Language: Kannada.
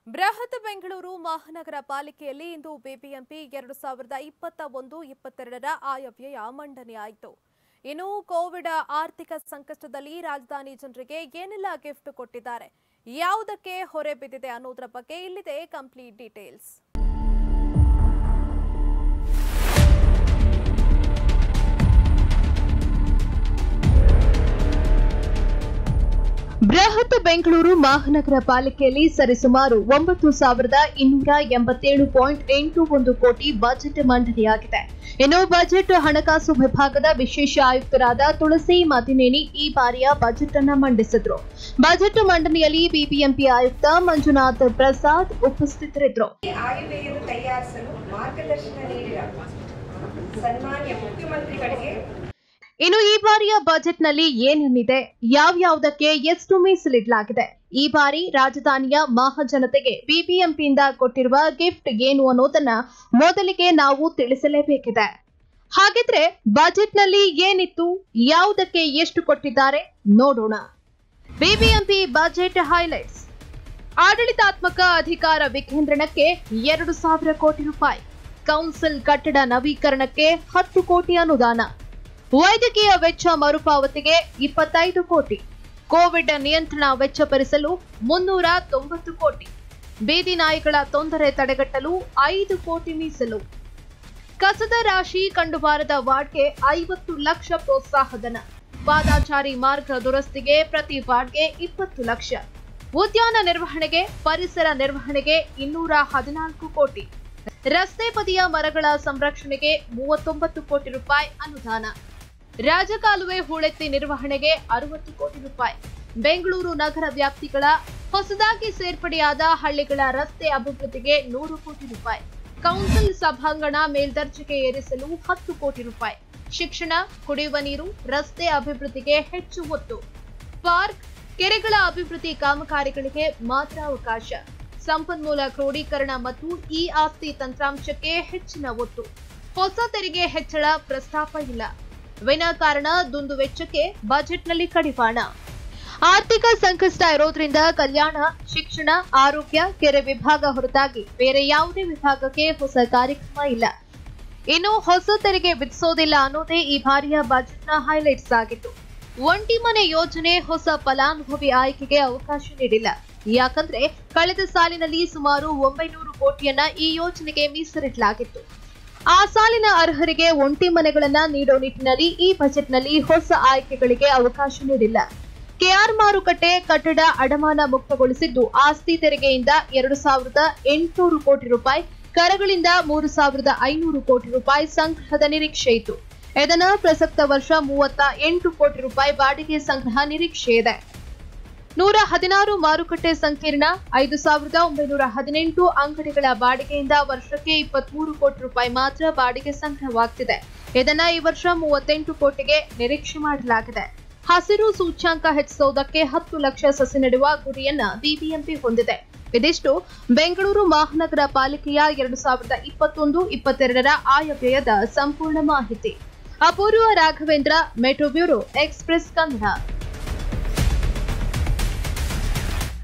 ಬೃಹತ್ ಬೆಂಗಳೂರು ಮಹಾನಗರ ಪಾಲಿಕೆಯಲ್ಲಿ ಇಂದು ಬಿಬಿಎಂಪಿ ಎರಡು ಸಾವಿರದ ಇಪ್ಪತ್ತ ಒಂದು ಇಪ್ಪತ್ತೆರಡರ ಆಯವ್ಯಯ ಮಂಡನೆಯಾಯಿತು ಇನ್ನು ಕೋವಿಡ್ ಆರ್ಥಿಕ ಸಂಕಷ್ಟದಲ್ಲಿ ರಾಜಧಾನಿ ಜನರಿಗೆ ಏನೆಲ್ಲ ಗಿಫ್ಟ್ ಕೊಟ್ಟಿದ್ದಾರೆ ಯಾವುದಕ್ಕೆ ಹೊರೆ ಬಿದ್ದಿದೆ ಅನ್ನೋದರ ಬಗ್ಗೆ ಇಲ್ಲಿದೆ ಕಂಪ್ಲೀಟ್ ಡೀಟೇಲ್ಸ್ ಬೃಹತ್ ಬೆಂಗಳೂರು ಮಹಾನಗರ ಪಾಲಿಕೆಯಲ್ಲಿ ಸರಿಸುಮಾರು ಒಂಬತ್ತು ಸಾವಿರದ ಇನ್ನೂರ ಎಂಬತ್ತೇಳು ಪಾಯಿಂಟ್ ಎಂಟು ಒಂದು ಕೋಟಿ ಬಜೆಟ್ ಮಂಡನೆಯಾಗಿದೆ ಇನ್ನು ಬಜೆಟ್ ಹಣಕಾಸು ವಿಭಾಗದ ವಿಶೇಷ ಆಯುಕ್ತರಾದ ತುಳಸಿ ಮದಿನೇನಿ ಈ ಬಾರಿಯ ಬಜೆಟ್ ಅನ್ನ ಮಂಡಿಸಿದ್ರು ಬಜೆಟ್ ಮಂಡನೆಯಲ್ಲಿ ಬಿಬಿಎಂಪಿ ಆಯುಕ್ತ ಮಂಜುನಾಥ್ ಪ್ರಸಾದ್ ಉಪಸ್ಥಿತರಿದ್ದರು ಈ ಆಯವ್ಯಯದ ತಯಾರಿಸಲು ಮಾರ್ಗದರ್ಶನ ನೀಡಿದ ಸನ್ಮಾನ್ಯ ಮುಖ್ಯಮಂತ್ರಿಗಳಿಗೆ ಇನ್ನು ಈ ಬಾರಿಯ ಬಜೆಟ್ನಲ್ಲಿ ಏನೇನಿದೆ ಯಾವ್ಯಾವುದಕ್ಕೆ ಎಷ್ಟು ಮೀಸಲಿಡಲಾಗಿದೆ ಈ ಬಾರಿ ರಾಜಧಾನಿಯ ಮಹಾಜನತೆಗೆ ಬಿಬಿಎಂಪಿಯಿಂದ ಕೊಟ್ಟಿರುವ ಗಿಫ್ಟ್ ಏನು ಅನ್ನೋದನ್ನ ಮೊದಲಿಗೆ ನಾವು ತಿಳಿಸಲೇಬೇಕಿದೆ ಹಾಗಿದ್ರೆ ಬಜೆಟ್ನಲ್ಲಿ ಏನಿತ್ತು ಯಾವುದಕ್ಕೆ ಎಷ್ಟು ಕೊಟ್ಟಿದ್ದಾರೆ ನೋಡೋಣ ಬಿಬಿಎಂಪಿ ಬಜೆಟ್ ಹೈಲೈಟ್ಸ್ ಆಡಳಿತಾತ್ಮಕ ಅಧಿಕಾರ ವಿಕೇಂದ್ರಣಕ್ಕೆ ಎರಡು ಸಾವಿರ ಕೋಟಿ ರೂಪಾಯಿ ಕೌನ್ಸಿಲ್ ಕಟ್ಟಡ ನವೀಕರಣಕ್ಕೆ ಹತ್ತು ಕೋಟಿ ಅನುದಾನ ವೈದ್ಯಕೀಯ ವೆಚ್ಚ ಮರುಪಾವತಿಗೆ ಇಪ್ಪತ್ತೈದು ಕೋಟಿ ಕೋವಿಡ್ ನಿಯಂತ್ರಣ ವೆಚ್ಚ ಭರಿಸಲು ಮುನ್ನೂರ ತೊಂಬತ್ತು ಕೋಟಿ ಬೀದಿ ನಾಯಿಗಳ ತೊಂದರೆ ತಡೆಗಟ್ಟಲು ಐದು ಕೋಟಿ ಮೀಸಲು ಕಸದ ರಾಶಿ ಕಂಡುಬಾರದ ವಾರ್ಡ್ಗೆ ಐವತ್ತು ಲಕ್ಷ ಪ್ರೋತ್ಸಾಹಧನ ಪಾದಾಚಾರಿ ಮಾರ್ಗ ದುರಸ್ತಿಗೆ ಪ್ರತಿ ವಾರ್ಡ್ಗೆ ಇಪ್ಪತ್ತು ಲಕ್ಷ ಉದ್ಯಾನ ನಿರ್ವಹಣೆಗೆ ಪರಿಸರ ನಿರ್ವಹಣೆಗೆ ಇನ್ನೂರ ಹದಿನಾಲ್ಕು ಕೋಟಿ ರಸ್ತೆ ಬದಿಯ ಮರಗಳ ಸಂರಕ್ಷಣೆಗೆ ಮೂವತ್ತೊಂಬತ್ತು ಕೋಟಿ ರೂಪಾಯಿ ಅನುದಾನ ರಾಜಕಾಲುವೆ ಹೂಳೆತ್ತಿ ನಿರ್ವಹಣೆಗೆ ಅರವತ್ತು ಕೋಟಿ ರೂಪಾಯಿ ಬೆಂಗಳೂರು ನಗರ ವ್ಯಾಪ್ತಿಗಳ ಹೊಸದಾಗಿ ಸೇರ್ಪಡೆಯಾದ ಹಳ್ಳಿಗಳ ರಸ್ತೆ ಅಭಿವೃದ್ಧಿಗೆ ನೂರು ಕೋಟಿ ರೂಪಾಯಿ ಕೌನ್ಸಿಲ್ ಸಭಾಂಗಣ ಮೇಲ್ದರ್ಜೆಗೆ ಏರಿಸಲು ಹತ್ತು ಕೋಟಿ ರೂಪಾಯಿ ಶಿಕ್ಷಣ ಕುಡಿಯುವ ನೀರು ರಸ್ತೆ ಅಭಿವೃದ್ಧಿಗೆ ಹೆಚ್ಚು ಒತ್ತು ಪಾರ್ಕ್ ಕೆರೆಗಳ ಅಭಿವೃದ್ಧಿ ಕಾಮಗಾರಿಗಳಿಗೆ ಮಾತ್ರ ಅವಕಾಶ ಸಂಪನ್ಮೂಲ ಕ್ರೋಢೀಕರಣ ಮತ್ತು ಇ ಆಸ್ತಿ ತಂತ್ರಾಂಶಕ್ಕೆ ಹೆಚ್ಚಿನ ಒತ್ತು ಹೊಸ ತೆರಿಗೆ ಹೆಚ್ಚಳ ಪ್ರಸ್ತಾಪ ಇಲ್ಲ ವಿನಾಕಾರಣ ದುಂದು ವೆಚ್ಚಕ್ಕೆ ಬಜೆಟ್ನಲ್ಲಿ ಕಡಿವಾಣ ಆರ್ಥಿಕ ಸಂಕಷ್ಟ ಇರೋದ್ರಿಂದ ಕಲ್ಯಾಣ ಶಿಕ್ಷಣ ಆರೋಗ್ಯ ಕೆರೆ ವಿಭಾಗ ಹೊರತಾಗಿ ಬೇರೆ ಯಾವುದೇ ವಿಭಾಗಕ್ಕೆ ಹೊಸ ಕಾರ್ಯಕ್ರಮ ಇಲ್ಲ ಇನ್ನು ಹೊಸ ತೆರಿಗೆ ವಿಧಿಸೋದಿಲ್ಲ ಅನ್ನೋದೇ ಈ ಬಾರಿಯ ಬಜೆಟ್ನ ಹೈಲೈಟ್ಸ್ ಆಗಿತ್ತು ಒಂಟಿ ಮನೆ ಯೋಜನೆ ಹೊಸ ಫಲಾನುಭವಿ ಆಯ್ಕೆಗೆ ಅವಕಾಶ ನೀಡಿಲ್ಲ ಯಾಕಂದ್ರೆ ಕಳೆದ ಸಾಲಿನಲ್ಲಿ ಸುಮಾರು ಒಂಬೈನೂರು ಕೋಟಿಯನ್ನ ಈ ಯೋಜನೆಗೆ ಮೀಸಲಿಡಲಾಗಿತ್ತು ಆ ಸಾಲಿನ ಅರ್ಹರಿಗೆ ಒಂಟಿ ಮನೆಗಳನ್ನ ನೀಡೋ ನಿಟ್ಟಿನಲ್ಲಿ ಈ ಬಜೆಟ್ನಲ್ಲಿ ಹೊಸ ಆಯ್ಕೆಗಳಿಗೆ ಅವಕಾಶ ನೀಡಿಲ್ಲ ಕೆಆರ್ ಮಾರುಕಟ್ಟೆ ಕಟ್ಟಡ ಅಡಮಾನ ಮುಕ್ತಗೊಳಿಸಿದ್ದು ಆಸ್ತಿ ತೆರಿಗೆಯಿಂದ ಎರಡು ಸಾವಿರದ ಎಂಟುನೂರು ಕೋಟಿ ರೂಪಾಯಿ ಕರಗಳಿಂದ ಮೂರು ಸಾವಿರದ ಐನೂರು ಕೋಟಿ ರೂಪಾಯಿ ಸಂಗ್ರಹದ ನಿರೀಕ್ಷೆ ಇತ್ತು ಇದನ್ನ ಪ್ರಸಕ್ತ ವರ್ಷ ಮೂವತ್ತ ಎಂಟು ಕೋಟಿ ರೂಪಾಯಿ ಬಾಡಿಗೆ ಸಂಗ್ರಹ ನಿರೀಕ್ಷೆ ಇದೆ ನೂರ ಹದಿನಾರು ಮಾರುಕಟ್ಟೆ ಸಂಕೀರ್ಣ ಐದು ಸಾವಿರದ ಒಂಬೈನೂರ ಹದಿನೆಂಟು ಅಂಗಡಿಗಳ ಬಾಡಿಗೆಯಿಂದ ವರ್ಷಕ್ಕೆ ಇಪ್ಪತ್ಮೂರು ಕೋಟಿ ರೂಪಾಯಿ ಮಾತ್ರ ಬಾಡಿಗೆ ಸಂಗ್ರಹವಾಗ್ತಿದೆ ಇದನ್ನ ಈ ವರ್ಷ ಮೂವತ್ತೆಂಟು ಕೋಟಿಗೆ ನಿರೀಕ್ಷೆ ಮಾಡಲಾಗಿದೆ ಹಸಿರು ಸೂಚ್ಯಾಂಕ ಹೆಚ್ಚಿಸುವುದಕ್ಕೆ ಹತ್ತು ಲಕ್ಷ ಸಸಿ ನೆಡುವ ಗುರಿಯನ್ನ ಬಿಬಿಎಂಪಿ ಹೊಂದಿದೆ ಇದಿಷ್ಟು ಬೆಂಗಳೂರು ಮಹಾನಗರ ಪಾಲಿಕೆಯ ಎರಡು ಸಾವಿರದ ಇಪ್ಪತ್ತೊಂದು ಇಪ್ಪತ್ತೆರಡರ ಆಯವ್ಯಯದ ಸಂಪೂರ್ಣ ಮಾಹಿತಿ Apoorva Raghavendra metro bureau express Kannada